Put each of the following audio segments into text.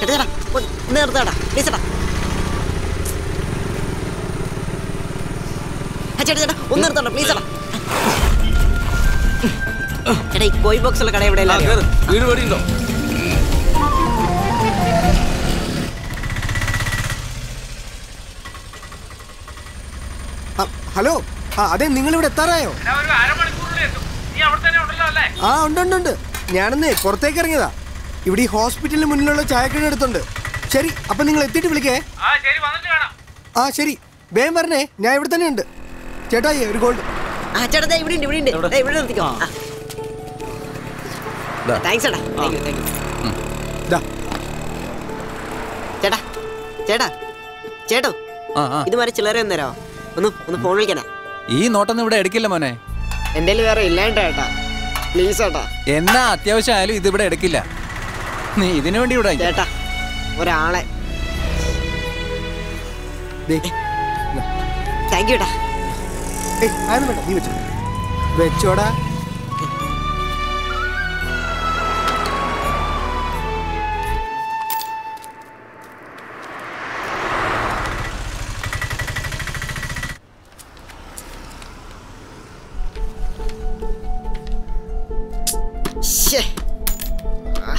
ചേട്ടാ ചേട്ടാ ഒന്ന് നിർത്താടാ പ്ലീസ് ചേട്ടാ ആ, ചേട്ടാ ചേട്ടാ ഒന്ന് നിർത്തണ്ട പ്ലീസ് ചേട്ടാ ചേട്ടാ ഈ കോയി ബോക്സ് ഉള്ള കട എവിടെ ആ, കേറ്. വീട് പേടിയുണ്ടോ ആ, ഹലോ ആ അതെ നിങ്ങൾ ഇവിടെ എത്താറായോ ആ ഉണ്ട് ഉണ്ട് ഉണ്ട് ഞാനെന്നേ പുറത്തേക്ക് ഇറങ്ങിയതാ ഇവിടെ ഈ ഹോസ്പിറ്റലിന് മുന്നിലുള്ള ചായക്കട അടുത്തുണ്ട് ശരി അപ്പൊ നിങ്ങൾ എത്തിയിട്ട് വിളിക്കേ ആ ശരി വേഗം വരണേ ഞാൻ ഇവിടെ തന്നെ ഉണ്ട് ചേട്ടായി ഒരു ഗോൾഡ് ആ ചേട്ടാ ദേ ഇവിടെ ഉണ്ട് ഇവിടെ ഉണ്ട് ദേ ഇവിടെ നിർത്തിക്കോ ദാ. താങ്ക്സ് ചേട്ടാ താങ്ക് യു താങ്ക് യു ദാ ചേട്ടാ ചേട്ടാ ചേട്ടോ ആ ആ ഇത് മാറി ചില്ലറ ഒന്ന് തരാമോ ഒന്ന് ഒന്ന് ഫോൺ വിളിക്കണേ ഈ നോട്ടൊന്നും ഇവിടെ എടുക്കില്ല മോനെ എൻ്റെ വേറെ ഇല്ലാണ്ട ചേട്ടാ പ്ലീസ് ചേട്ടാ എന്നാ അത്യാവശ്യം ആയാലും ഇത് ഇവിടെ എടുക്കില്ല നീ ഇതിനു വേണ്ടി ഇവിടെ നിൽക്ക്. ചേട്ടാ ഒരാളെ ദേ താങ്ക് യു ചേട്ടാ ഏയ് അതൊന്നും വേണ്ട നീ വെച്ചോ വെച്ചോടാ ശ്ശേ. ആ.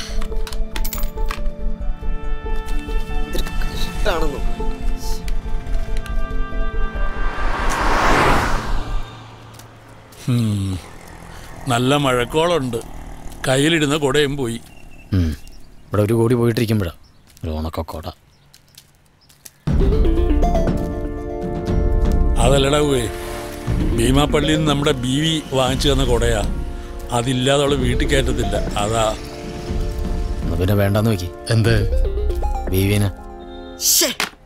ഇതൊരു കഷ്ടാണെന്നോ. ഉം. നല്ല മഴക്കോളുണ്ട് കയ്യിലിടുന്ന കുടയും പോയി ഉം. ഇവിടെ ഒരു കോടി പോയിട്ടിരിക്കുമ്പോഴാ ഒരു ഉണക്കക്കോട അതല്ലടാവേ ഭീമാപ്പള്ളിയിൽ നിന്ന് നമ്മുടെ ബി വി വാങ്ങിച്ചു തന്ന കുടയാ അതില്ലാതെ അവള് വീട്ടിൽ കയറ്റത്തില്ല അതാ എന്നാ പിന്നെ വേണ്ടെന്ന് നോക്കി എന്ത് ബീവിനെ ശ്ശേ.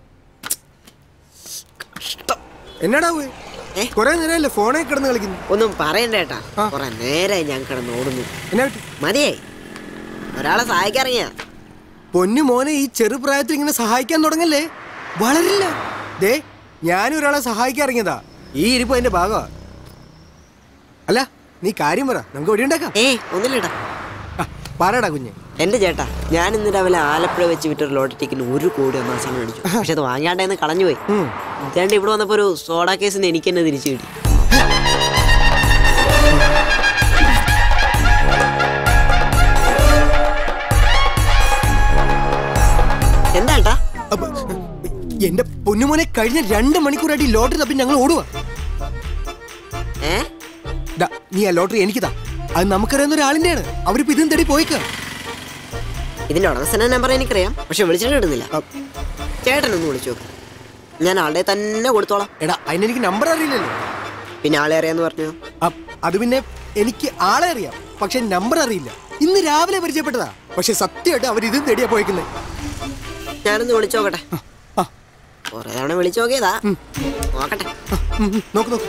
കഷ്ടം എന്നടാ പോയി ഏ? കൊറേ നേരമല്ലേ ഫോണിൽ കിടന്ന് കളിക്കുന്നു ഒന്നും പറയണ്ട ചേട്ടാ ആ. കുറെ നേരായി ഞാൻ കിടന്ന് ഓടുന്നു എന്നാ പറ്റി മതിയായി ഒരാളെ സഹായിക്കാറിയാ പൊന്നു മോനെ ഈ ചെറുപ്രായത്തിൽ ഇങ്ങനെ സഹായിക്കാൻ തുടങ്ങല്ലേ വളരില്ല ദേ ഞാനും ഒരാളെ സഹായിക്കാൻ ഇറങ്ങിയതാ ഈ ഇരിപ്പ് അതിന്റെ ഭാഗമാ അല്ല നീ കാര്യം പറ നമുക്ക് വെടിയുണ്ടാക്കാം ഏയ് ഒന്നുമില്ലട്ടാ ആ, പറയടാ കുഞ്ഞെ എന്റെ ചേട്ടാ ഞാൻ ഇന്ന് രാവിലെ ആലപ്പുഴ വെച്ച് വിറ്റൊരു ലോട്ടറി ടിക്കറ്റിന് ഒരു കോടി ഒന്നാം സമയം മേടിച്ചു പക്ഷെ അത് വാങ്ങാണ്ടേന്ന് കളഞ്ഞുപോയി ഉം. ഇതാണ്ട് ഇവിടെ വന്നപ്പോ ഒരു സോഡ കേസിന് എനിക്ക് തന്നെ തിരിച്ചു കിട്ടി എന്താ ഏട്ടാ അപ്പൊ, എന്റെ പൊന്നുമോനെ കഴിഞ്ഞ രണ്ട് മണിക്കൂറായിട്ട് ഈ ലോട്ടറി തപ്പി ഞങ്ങൾ ഓടുക ഏ നീ ആ ലോട്ടറി എനിക്ക് താ അത് നമുക്കറിയുന്ന ഒരാളിന്റെയാണ് അവരിപ്പോ ഇതും തേടി പോയിക്കാം ഇതിന്റെ ഉടമസ്ഥന നമ്പർ എനിക്കറിയാം പക്ഷെ വിളിച്ചിട്ട് കിട്ടുന്നില്ല ചേട്ടനൊന്ന് വിളിച്ചു നോക്ക് ഞാൻ ആളുടെ തന്നെ കൊടുത്തോളാം എടാ അതിനെനിക്ക് നമ്പർ അറിയില്ലല്ലോ പിന്നെ ആളെ അറിയാന്ന് പറഞ്ഞു അ- അത് പിന്നെ എനിക്ക് ആളെ അറിയാം പക്ഷെ നമ്പർ അറിയില്ല ഇന്ന് രാവിലെ പരിചയപ്പെട്ടതാ പക്ഷെ സത്യമായിട്ട് അവർ ഇതും തേടിയാ പോയിക്കുന്നത് ഞാനൊന്ന് വിളിച്ചു നോക്കട്ടെ ആ കുറെ തവണ വിളിച്ചു നോക്കിയതാ നോക്കട്ടെ ഉം, ഉം, നോക്ക് നോക്ക്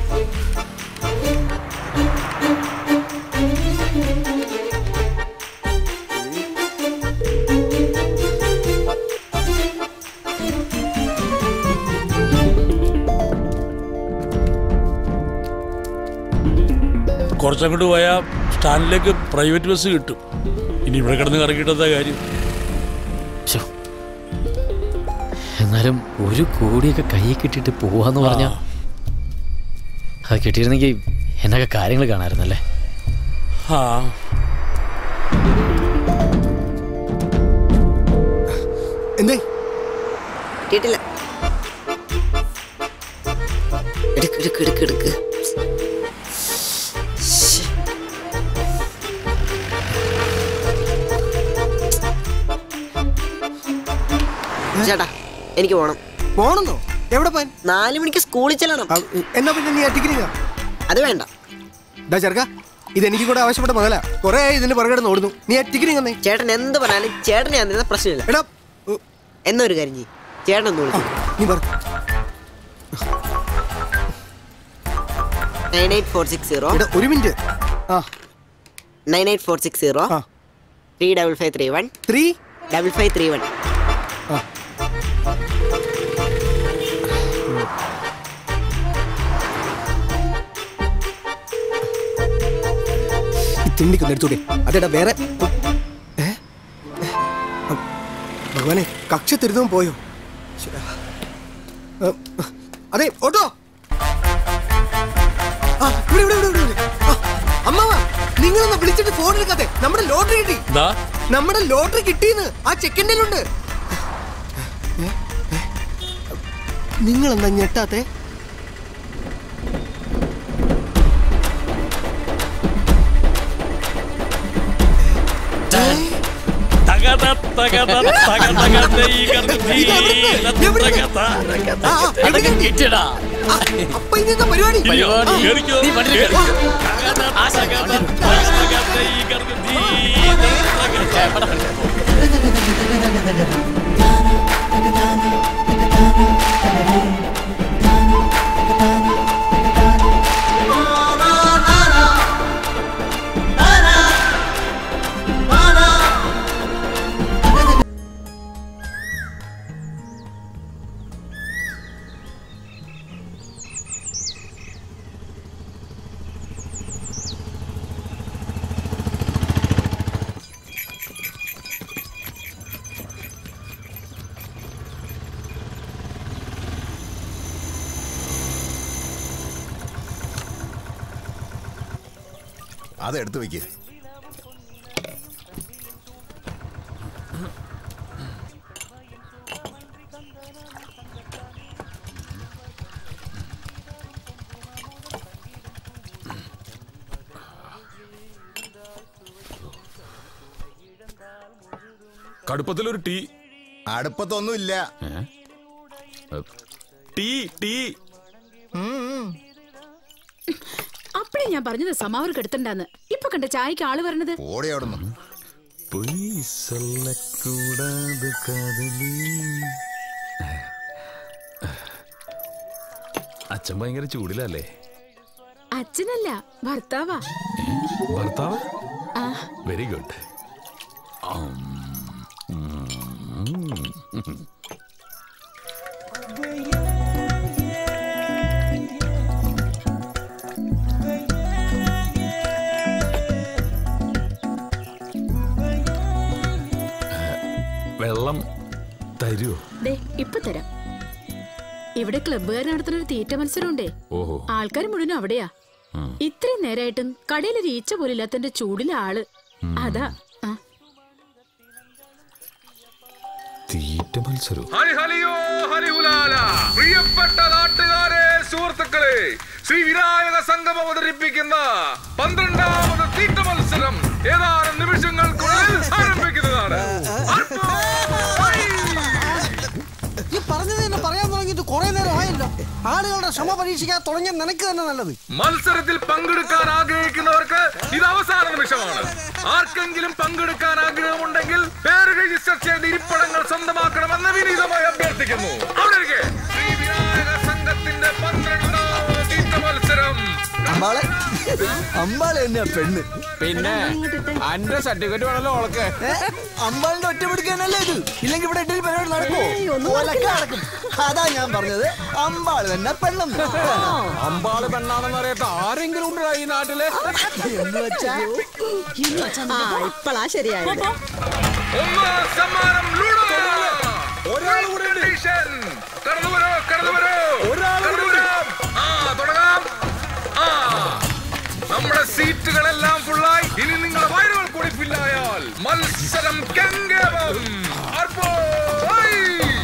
കുറച്ചങ്ങോട്ട് പോയാൽ സ്റ്റാൻഡിലേക്ക് പ്രൈവറ്റ് ബസ് കിട്ടും ഇനി ഇവിടെ കിടന്ന് കറക്കിയിട്ടെന്താ കാര്യം ശ്ശോ. എന്നാലും ഒരു കോടിയൊക്കെ കയ്യിൽ കിട്ടിയിട്ട് പോവാന്ന് പറഞ്ഞ അത് കിട്ടിയിരുന്നെങ്കിൽ എന്നൊക്കെ കാര്യങ്ങൾ കാണാമായിരുന്നല്ലേ ആ എന്തേ കിട്ടിയിട്ടില്ല എടുക്ക് എടുക്ക് എടുക്ക് എടുക്ക് ശ്ശെ. ചേട്ടാ എനിക്ക് പോണം പോണെന്നോ എവിടെ പോൻ നാല് മണിക്ക് സ്കൂളിൽ ചെല്ലണം എന്നാ പിന്നെ നീ ടിക്കറ്റ് അത് വേണ്ട ഡാ ചെറുക്ക ഇത് എനിക്ക് കൂടെ ആവശ്യപ്പെട്ട മുതല കുറെ ഇതിന്റെ പുറകെ ഓടുന്നു നീ ആ ടിക്കറ്റ് തന്നെ ചേട്ടൻ എന്ത് പറഞ്ഞാലും ചേട്ടനെ ഞാൻ തരുന്ന പ്രശ്നമില്ല എടാ ഉ, എന്നൊരു കാര്യം ചെയ്യ് ചേട്ടൻ ഒന്ന് ആ, വിളിച്ചു നീ പറ nine eight four six zero എടാ ഒരു മിനിറ്റ് ആ nine eight four six zero ആ three double five three one three double five three one ആ ഈ തിണ്ടിക്കൊന്ന് എടുത്തൂടെ അതേടാ വേറെ ഏ? ഭഗവാനെ കക്ഷ തിരുന്നവും പോയോ ശ്ശെടാ. ഏ, അതെ ഓട്ടോ ആ, ഇവിടെ, ഇവിടെ, ഇവിടെ, ഇവിടെ. ആ, അമ്മാവ നിങ്ങളൊന്ന് വിളിച്ചിട്ട് ഫോൺ എടുക്കാതെ നമ്മുടെ ലോട്ടറി കിട്ടി ദാ നമ്മുടെ ലോട്ടറി കിട്ടിയെന്ന് ആ ചെക്കിൻ്റെ ഉണ്ട് നിങ്ങൾ എന്താ ഞെട്ടാത്തെ തകത തകത തകത ഈ കർത്തി എവിടെ? തകത ആ, ആ, എവിടെ കിട്ടി? കിട്ടിയടാ ആ, അപ്പൊ ഇനി എന്താ പരിപാടി പരിപാടി. കേറിക്കോ നീ വണ്ടിയിൽ കേറി. കേറി. തകത തകത തകത ഈ കർത്തി അത് എടുത്തു വെക്ക് കടുപ്പത്തിലൊരു ടീ അടുപ്പത്തൊന്നുമില്ല ടീ ടീ അപ്പഴേ ഞാൻ പറഞ്ഞത് സമാവർക്ക് എടുത്തണ്ടാന്ന് ഇപ്പൊ കണ്ട ചായക്ക് ആള് വരണത് ഓടി അവിടുന്ന് കൂടാതെ കാതലി അച്ഛൻ ഭയങ്കര ചൂടിലല്ലേ അച്ഛനല്ല ഭർത്താവാ ഭർത്താവ് വെരി ഗുഡ് വെള്ളം തരുമോ ദേ ഇപ്പൊ തരാം ഇവിടെ ക്ലബ്ബുകാർ നടത്തുന്ന ഒരു തീറ്റ മത്സരമുണ്ടേ ഓഹോ ആൾക്കാർ മുഴുവൻ അവിടെയാ ഇത്രയും നേരായിട്ടും കടയിൽ ഒരു ഈച്ച പോലും ഇല്ലാത്തന്റെ ചൂടിലെ ആള് അതാ ആ. തീറ്റ മത്സരവും ഹരി ഹലിയോ ഹരിഹുലാല പ്രിയപ്പെട്ട നാട്ടുകാരെ സുഹൃത്തുക്കളെ ശ്രീ വിനായക സംഘം അവതരിപ്പിക്കുന്ന പന്ത്രണ്ടാമത് തീറ്റ മത്സരം ഏതാനും നിമിഷങ്ങൾക്കുള്ളിൽ ആരംഭിക്കുന്നതാണ് അർപ്പോയ്! ഈ പറഞ്ഞത് തന്നെ പറയാൻ തുടങ്ങിയിട്ട് കുറെ നേരം ആയല്ലോ ആളുകളുടെ ക്ഷമ പരീക്ഷിക്കാൻ തുടങ്ങിയ നിനക്ക് തന്നെ നല്ലത് മത്സരത്തിൽ പങ്കെടുക്കാൻ ആഗ്രഹിക്കുന്നവർക്ക് ഇത് അവസാന നിമിഷമാണ് ആർക്കെങ്കിലും പങ്കെടുക്കാൻ ആഗ്രഹമുണ്ടെങ്കിൽ പേര് രജിസ്റ്റർ ചെയ്ത് ഇരിപ്പിടങ്ങൾ സ്വന്തമാക്കണമെന്ന് വിനീതമായി അഭ്യർത്ഥിക്കുന്നു അവിടെ ഇരിക്കെ. ശ്രീ വിനായക സംഘത്തിന്റെ പന്ത്രണ്ടാമത് തീറ്റ മത്സരം അമ്പാളെ അമ്പാളെ തന്നെയാ പെണ്ണ് പിന്നെ അന്റെ സർട്ടിഫിക്കറ്റ് വേണല്ലോ ഓളക്ക് അമ്പാളിന്റെ ഒറ്റ പിടിക്കാനല്ലേ ഇത് ഇല്ലെങ്കിൽ ഇവിടെ എട്ടിൽ പരിപാടി നടക്കുമോ ഓലൊക്കെ നടക്കും അതാ ഞാൻ പറഞ്ഞത് അമ്പാള് തന്നെ പെണ്ണെന്ന് അമ്പാള് പെണ്ണാണെന്ന് അറിയാത്ത ആരെങ്കിലും ഉണ്ടോ ഈ നാട്ടില് എന്ന് വെച്ചാ ഇപ്പളാ ശരിയായത് ഒന്നാം സമ്മാനം ലൂഡോ ഒരാൾ കൂടെ ഉണ്ട്. Competition. കടന്നു വരൂ കടന്നു വരൂ ഒരാൾ കൂടെ കടന്നു വരാം. ആ തുടങ്ങാം ആ നമ്മുടെ സീറ്റുകളെല്ലാം ഫുള്ളായി ഇനി നിങ്ങളുടെ വയറുകൾ കൂടി ഫില്ലായാൽ മത്സരം കെങ്കേമം അർപ്പോയ്.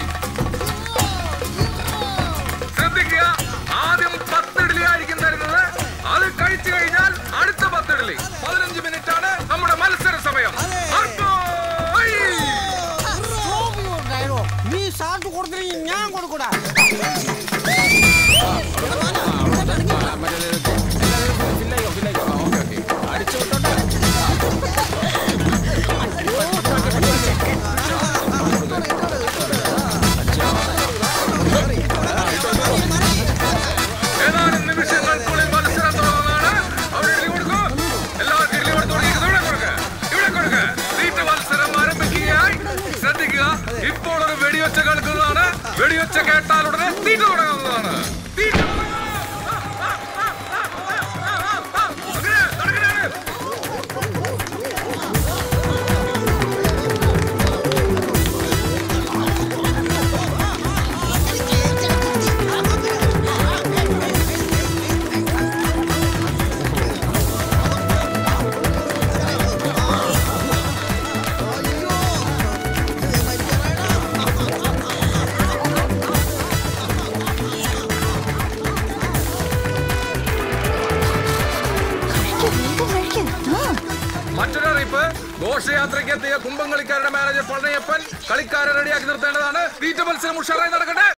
ശ്രദ്ധിക്കുക ആദ്യം പത്തിഡലി ആയിരിക്കും തരുന്നത് അത് കഴിച്ചു കഴിഞ്ഞാൽ അടുത്ത പത്തിഡലി പതിനഞ്ച് മിനിറ്റ് ആണ് നമ്മുടെ മത്സര സമയം അർപ്പോയ്. നീ സാറ്റ് കൊടുത്തില്ലെങ്കിൽ ഞാൻ കൊടുക്കൂടാ ഏതാനും നിമിഷങ്ങൾക്കുള്ളിൽ മത്സരം തുടങ്ങുന്നതാണ് അവിടെ ഇഡ്ഡലി കൊടുക്കൂ എല്ലാവർക്കും ഇഡ്ഡലി കൊടുത്തുകൊണ്ടിരിക്കുന്നു ഇവിടെ കൊടുക്ക് ഇവിടെ കൊടുക്ക് തീറ്റ മത്സരം ആരംഭിക്കുകയായി ശ്രദ്ധിക്കുക ഇപ്പോൾ ഒരു വെടിയൊച്ച കേൾക്കുന്നതാണ് വെടിയൊച്ച കേട്ടാൽ ഉടനെ തീറ്റ തുടങ്ങുന്നതാണ് തീറ്റ തുടങ്ങുക. അങ്ങനെ, തുടങ്ങുകയാണ്. ഘോഷയാത്രയ്ക്ക് എത്തിയ കുംഭം കളിക്കാരുടെ മാനേജർ പളനിയപ്പൻ കളിക്കാരെ റെഡിയാക്കി നിർത്തേണ്ടതാണ് തീറ്റ മത്സരം ഉഷാറായി നടക്കട്ടെ